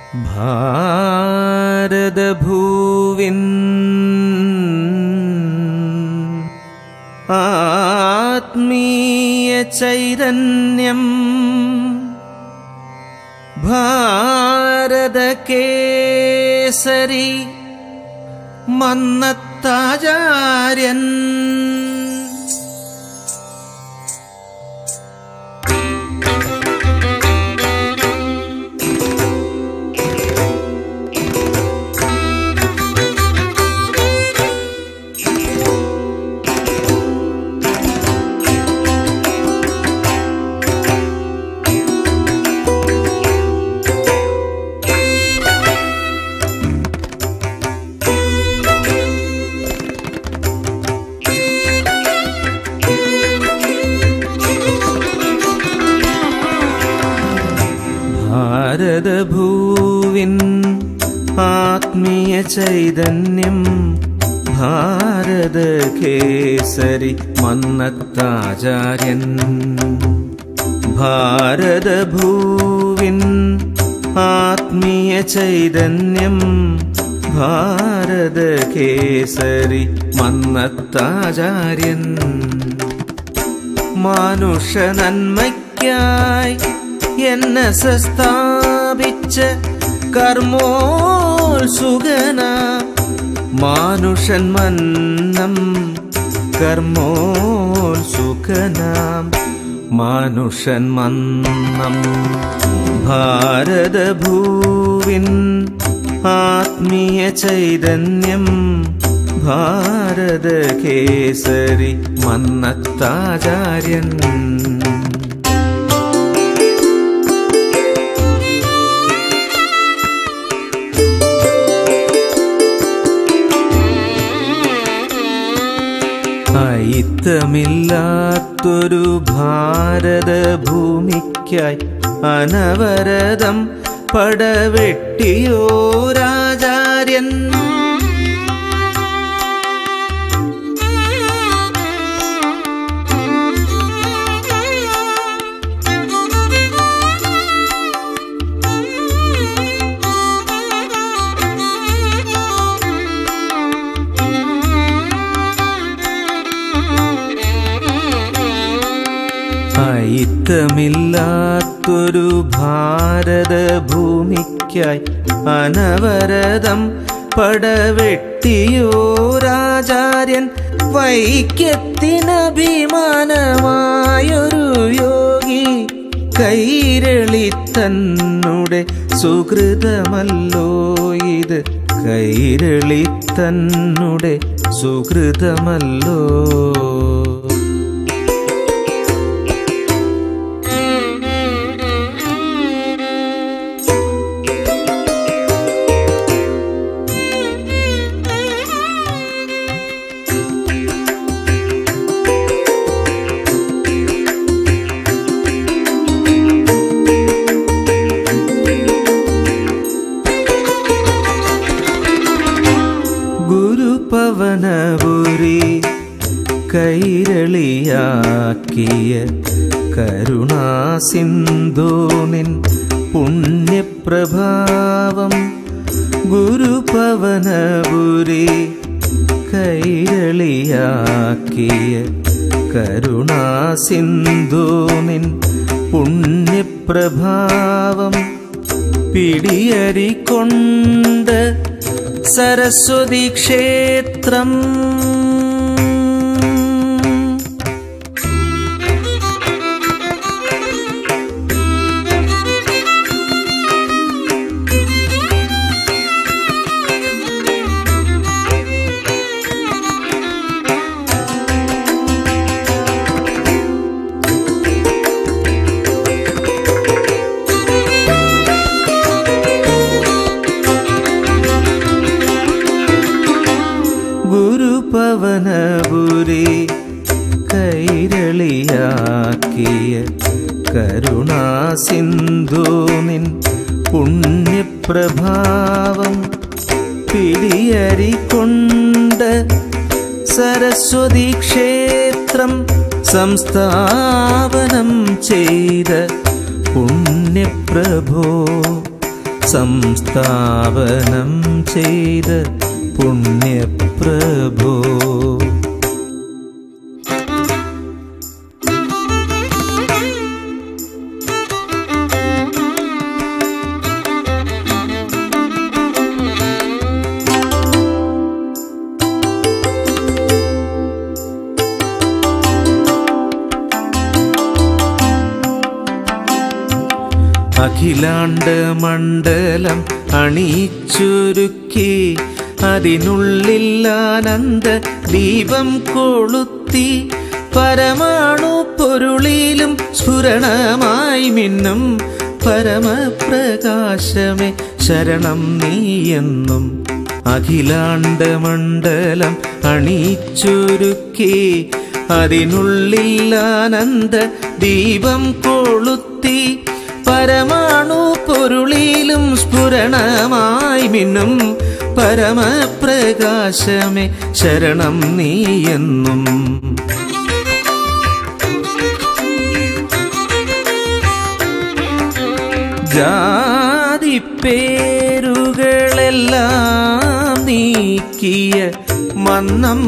ഭാരതഭൂവിൻ ആത്മീയ ചൈതന്യം ഭാരതകേസരി മന്നത്താചാര്യൻ ഭാരതഭൂവിൻ ആത്മീയ ചൈതന്യം ഭാരതകേസരി മന്നത്താചാര്യൻ ഭാരതഭൂവിൻ ആത്മീയ ചൈതന്യം ഭാരതകേസരി മന്നത്താചാര്യൻ മാനുഷ നന്മയ്ക്കായി എന്നെ സ്ഥാപിച്ച കർമ്മോത്സുകന മാനുഷൻ മന്നം കർമ്മോത്സുകനാം മാനുഷൻ മന്നം ഭാരതഭൂവിൻ ആത്മീയ ചൈതന്യം ഭാരതകേസരി മന്നത്താചാര്യൻ അയിത്തമില്ലാത്തൊരു ഭാരതഭൂമിക്കായി അനവരതം പടവെട്ടിയോ രാജാര്യൻ അയിത്തമില്ലാത്തൊരു ഭാരതഭൂമിക്കായി അനവരതം പടവെട്ടിയോ രാജാര്യൻ വൈക്കത്തിനഭിമാനമായൊരു യോഗി കൈരളി തന്നെ സുഹൃതമല്ലോ ഇത് കൈരളി തന്നെ സുഹൃതമല്ലോ ഗുരുപവനപുരി കൈരളിയാക്കിയ കരുണാസിന്ധൂനിൻ പുണ്യപ്രഭാവം ഗുരുപവനപുരി കൈരളിയാക്കിയ കരുണാസിന്ധൂനിൻ പുണ്യപ്രഭാവം പിടിയരിക്കൊണ്ട് സരസ്വതി ക്ഷേത്രം ഗുരുപവനപുരി കൈരളിയാക്കിയ കരുണാസിന്ധൂനിൻ പുണ്യപ്രഭാവം പിടിയരിക്കൊണ്ട് സരസ്വതി ക്ഷേത്രം സംസ്ഥാപനം ചെയ്ത പുണ്യപ്രഭോ സംസ്ഥാപനം ചെയ്ത പുണ്യപ്രഭോ അഖിലാണ്ട മണ്ഡലം അണിച്ചൊരുക്കി അതിനുള്ളിൽ ആനന്ദ ദീപം കൊളുത്തി പരമാണു പൊരുളിലും സ്ഫുരണമായി മിന്നും പരമപ്രകാശമേ ശരണം നീയെന്നും അഖിലാണ്ട മണ്ഡലം അണിച്ചൊരുക്കി അതിനുള്ളിൽ ആനന്ദ ദീപം കൊളുത്തി പരമാണു പൊരുളിലും സ്ഫുരണമായി മിന്നും പരമപ്രകാശമേ ശരണം നീയെന്നും ജാതി പേരുകളെല്ലാം നീക്കിയ മന്നം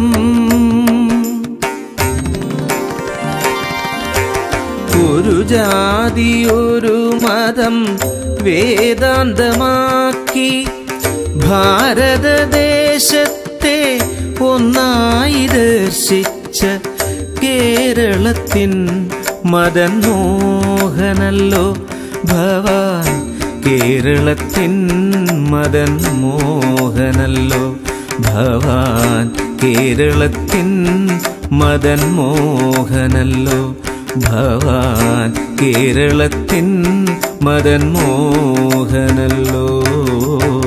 ഒരു ജാതി ഒരു മതം വേദാന്തമാക്കി ഭാരതദേശത്തെ ഒന്നായി ദർശിച്ച കേരളത്തിൻ മദൻ മോഹനല്ലോ ഭവാൻ കേരളത്തിൻ മദൻ മോഹനല്ലോ ഭവാൻ കേരളത്തിൻ മദൻ മോഹനല്ലോ ഭവാൻ കേരളത്തിൻ മദൻ മോഹനല്ലോ